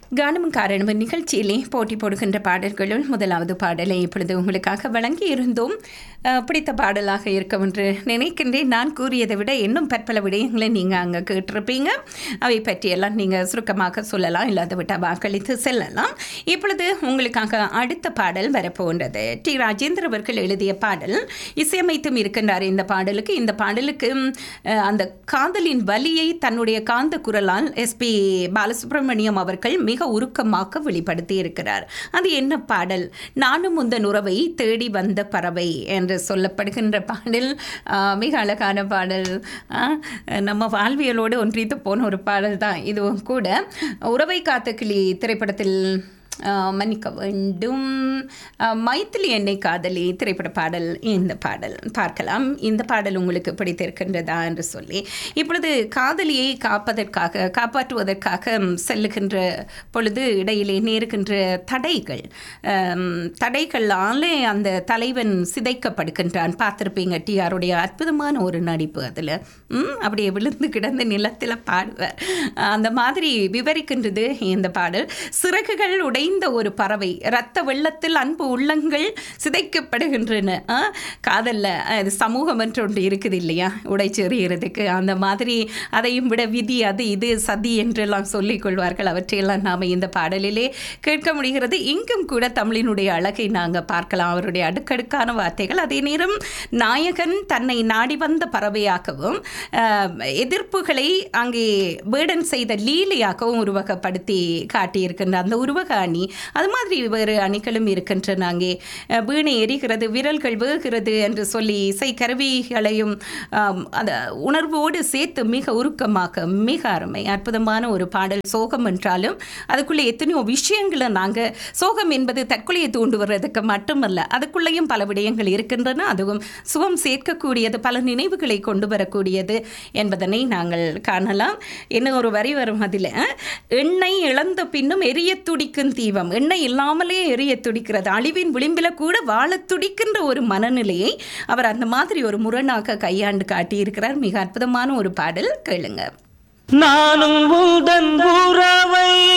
கானமும் காரணமும் நிகழ்ச்சியிலே போட்டி போடுகின்ற பாடல்களுள் முதலாவது பாடலை இப்பொழுது உங்களுக்காக வழங்கி இருந்தோம் அஹ், பிடித்த பாடலாக இருக்கும் என்று நினைக்கின்றேன் நான் கூறியதை விட இன்னும் பற்பல விடயங்களை நீங்கள் அங்கே கேட்டிருப்பீங்க அவை பற்றியெல்லாம் நீங்கள் சுருக்கமாக சொல்லலாம் இல்லாத விட்டால் வாக்களித்து செல்லலாம் இப்பொழுது உங்களுக்காக அடுத்த பாடல் வரப்போன்றது டி ராஜேந்திர அவர்கள் எழுதிய பாடல் இசையமைத்தும் இருக்கின்றார் இந்த பாடலுக்கு இந்த பாடலுக்கு ம், அஹ், அந்த காதலின் வலியை தன்னுடைய காந்த குரலால் எஸ்பி பாலசுப்ரமணியம் அவர்கள் மிக உருக்கமாக வெளிப்படுத்தி இருக்கிறார் அது என்ன பாடல் நானும் உந்தன் உறவை தேடி வந்த பறவை என்று சொல்லப்படுகின்ற பாடல் ஆஹ், மிக அழகான பாடல் ஆஹ், நம்ம வாழ்வியலோடு ஒன்றித்து போன ஒரு பாடல் தான் இதுவும் கூட உறவை காத்த கிளி திரைப்படத்தில் ஆஹ், மன்னிக்க வேண்டும் ஆஹ், மைத்திலி என்னை காதலி திரைப்பட பாடல் இந்த பாடல் பார்க்கலாம் இந்த பாடல் உங்களுக்கு பிடித்திருக்கின்றதா என்று சொல்லி இப்பொழுது காதலியை காப்பதற்காக காப்பாற்றுவதற்காக செல்லுகின்ற பொழுது இடையிலே நேருகின்ற தடைகள் ஆம், தடைகளாலே அந்த தலைவன் சிதைக்கப்படுகின்றான் பார்த்துருப்பீங்க டிஆருடைய அற்புதமான ஒரு நடிப்பு அதில் அப்படியே விழுந்து கிடந்த நிலத்தில் பாடுவார் அந்த மாதிரி விவரிக்கின்றது இந்த பாடல் சிறகுகள் உடைந்த ஒரு பறவை இரத்த வெள்ளத்தில் அன்பு உள்ளங்கள் சிதைக்கப்படுகின்றன ஆ, காதல்ல அது சமூகம் என்று ஒன்று இருக்குது இல்லையா உடைச்செறிகிறதுக்கு அந்த மாதிரி அதையும் விட விதி அது இது சதி என்றெல்லாம் சொல்லிக் கொள்வார்கள் அவற்றையெல்லாம் நாம் இந்த பாடலிலே கேட்க முடிகிறது இங்கும் கூட தமிழினுடைய அழகை நாங்கள் பார்க்கலாம் அவருடைய அடுக்கடுக்கான வார்த்தைகள் அதே நேரம் நாயகன் தன்னை நாடி வந்த பறவையாகவும் ஆஹ், எதிர்ப்புகளை அங்கே வேடன் செய்த லீலையாகவும் உருவகப்படுத்தி காட்டியிருக்கின்ற அந்த உருவக அணி அது மாதிரி வேறு அணிகளும் இருக்கின்றன அங்கே அஹ், வீணை எரிகிறது விரல்கள் வேகிறது என்று சொல்லி இசை கருவிகளையும் ஆம், அந்த உணர்வோடு சேர்த்து மிக உருக்கமாக மிக அருமை அற்புதமான ஒரு பாடல் சோகம் என்றாலும் அதுக்குள்ளே எத்தனையோ விஷயங்களை நாங்கள் சோகம் என்பது தற்கொலையை தூண்டுவதற்கு மட்டுமல்ல அதுக்குள்ளேயும் பல விடயங்கள் இருக்கின்றன அதுவும் சுகம் சேர்க்கக்கூடியது பல நினைவுகளை கொண்டு வரக்கூடியது என்பதனை நாங்கள் காணலாம் என்ன ஒரு வரி வரும் அதில் எண்ணெய் இழந்த பின்னும் எரிய துடிக்கும் தீபம் எண்ணெய் இல்லாமலே எரிய துடிக்கிறது அழிவின் விளிம்பில் கூட வாழ துடிக்கின்ற ஒரு மனநிலையை அவர் அந்த மாதிரி ஒரு முரணாக கையாண்டு காட்டியிருக்கிறார் மிக அற்புதமான ஒரு பாடல் கேளுங்க நானும் உந்தன் உறவை